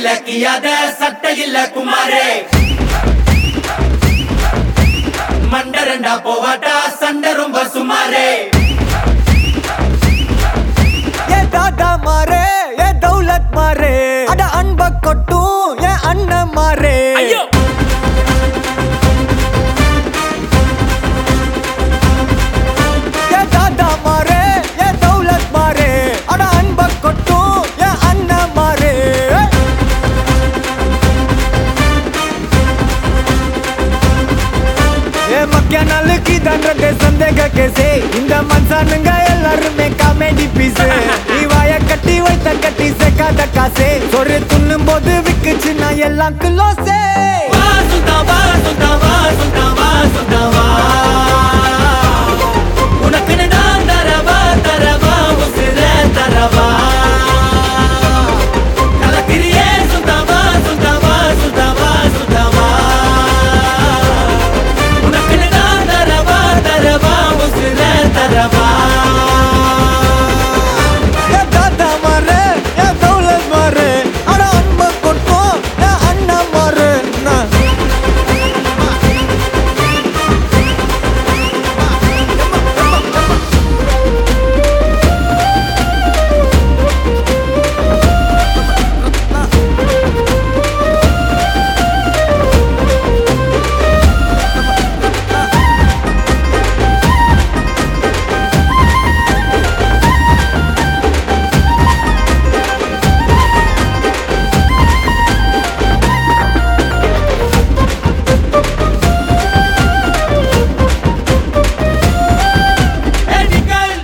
சண்டையில கியாத சட்டையில குமாரே மண்டரண்டா போவாட்டா சண்டை ரொம்ப சுமாரே ஏ தாதா மாறே ஏ தௌலத் மாறே அட அன்ப கொட்டும் ஏ அண்ணன் மாறே ஐயோ ஏ தாதா மாறே ஏ தௌலத் மாறே அட அன்ப கொட்டும் ஏ அண்ணன் மாறே ஏ மக்கிய நாளுக்கு தண்டத்தை சந்தேக கேசே இந்த மனுஷனுங்க எல்லாருமே காமெடி பீஸ் நீ வாய கட்டி வைத்த கட்டி சேர்க்காத காசே ஒரு துண்ணும் போது விக்குச்சு நான் எல்லாம் கிலோசே வா சுல்தான் வா சுல்தான் வா சுல்தான் வா சுல்தான் வா உனக்குன்னு நான் தரவா தரவா உசிர தரவா கலக்கிறியே சுல்தான் வா சுல்தான் வா சுல்தான் வா சுல்தான் வா உனக்குன்னு நான் தரவா தரவா உசிர தரவா ஏ தாத்தா மாறு ஏ தௌலத் மாறு அட அன்ப கொட்டும் ஏ அண்ணன் மாறு நான் ஏ நிக்கல்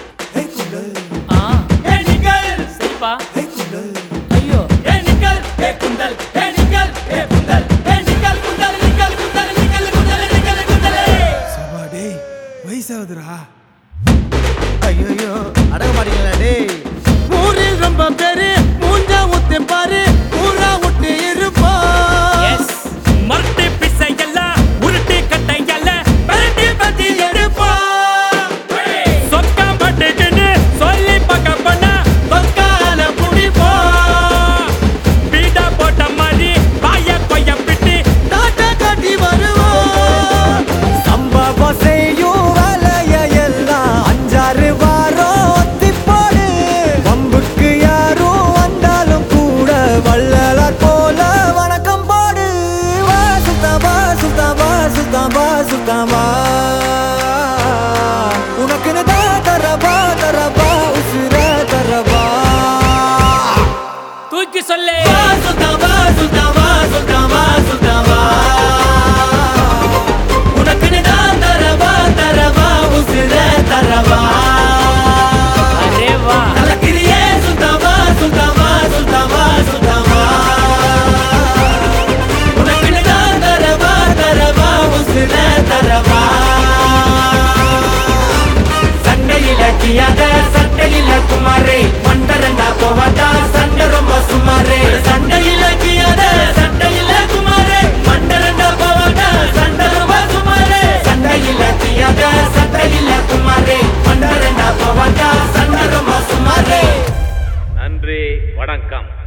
ஆ ஏ நிக்கல் சரிப்பா ஐயோ ஏ நிக்கல் ஏ குந்தல் ஏ நிக்கல் ஏ குந்தல் ஏ நிக்கல் குந்தல் நிக்கல் குந்தல் நிக்கல் குந்தல் நிக்கல் குந்தல் சபா டேய் வயசாகுதுடா ஐயோ அடங்க மாட்டீங்களா டேய் ஊரில் ரொம்ப பேரு மூஞ்சா ஊத்தி பாரு ஊரா விட்டு இருப்பா எஸ் மரட்டு பிசை எல்லாம் உருட்டு கட்டை எல்லாம் பரட்டி பத்தி எடுப்பா சொக்கா பட்டுக்குன்னு சொல்லி பக்க பண்ணா பக்கால புடிப்போ பீடா போட்ட மாதிரி வாய கொய்ய பிட்டு டாட்டா காட்டி வருவோம் சம்பவம் செய்யும் வேலைய எல்லாம் அஞ்சாறு வாரம் ஒத்தி போடு வம்புக்கு யாரும் வந்தாலும் கூட வள்ளலார் போல வணக்கம் போடு வா சுத்தம் வா சுத்தம் வா சுத்தம் வா சுத்தம் வா உனக்குன்னு தான் தரவா தரவா உசுர தரவா தூக்கி சொல்லு வா சுல்தான் வா சுல்தான் வா சுல்தான் வா சுல்தான் வா உனக்குன்னு நான் தரவா தரவா உசிர தரவா அரே வா கலக்கிறியே சுல்தான் வா சுல்தான் வா சுல்தான் வா சுல்தான் வா உனக்குன்னு நான் தரவா தரவா உசிர தரவா சண்டையில கியாத சண்டையில குமாரே மண்டரண்டா போவாட்டா சண்டை ரொம்ப சுமாரே சண்டையில கியாத சண்டையில குமாரே மண்டரண்டா போவாட்டா சண்டை ரொம்ப சுமாரே சண்டையில கியாத சண்டையில குமாரே மண்டரண்டா போவாட்டா சண்டை ரொம்ப சுமாரே நன்றி வணக்கம்